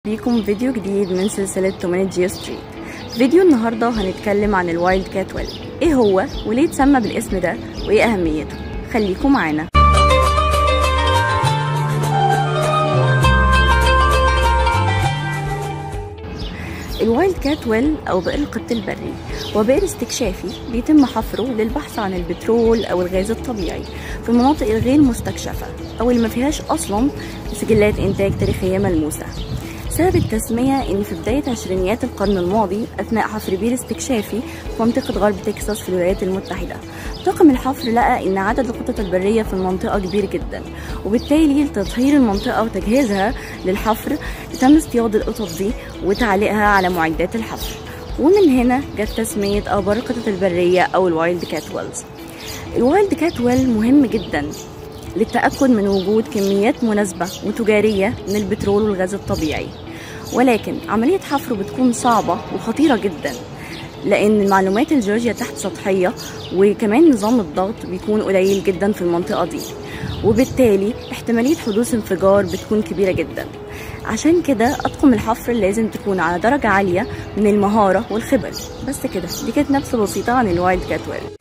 بيكم فيديو جديد من سلسلة 8 جي ستريت فيديو النهاردة هنتكلم عن الوايلد كات ويل ايه هو وليه اتسمى بالاسم ده وايه اهميته خليكم معانا الوايلد كات ويل او بئر القط البري هو بئر استكشافي بيتم حفره للبحث عن البترول او الغاز الطبيعي في المناطق الغير مستكشفة او اللي ما فيهاش اصلا سجلات انتاج تاريخية ملموسة سبب التسمية إن في بداية عشرينيات القرن الماضي أثناء حفر بير استكشافي في منطقة غرب تكساس في الولايات المتحدة طاقم الحفر لقى إن عدد القطط البرية في المنطقة كبير جدا وبالتالي لتطهير المنطقة وتجهيزها للحفر تم اصطياد القطط دي وتعليقها على معدات الحفر ومن هنا جت تسمية آبار القطط البرية أو الوايلد كات ويلز الوايلد كات ويل مهم جدا للتأكد من وجود كميات مناسبة وتجارية من البترول والغاز الطبيعي ولكن عملية حفره بتكون صعبة وخطيرة جدا لأن المعلومات الجيولوجيا تحت سطحية وكمان نظام الضغط بيكون قليل جدا في المنطقة دي وبالتالي احتمالية حدوث انفجار بتكون كبيرة جدا عشان كده أطقم الحفر لازم تكون على درجة عالية من المهارة والخبرة بس كده دي كانت نبذة بسيطة عن الوايلد كات ويل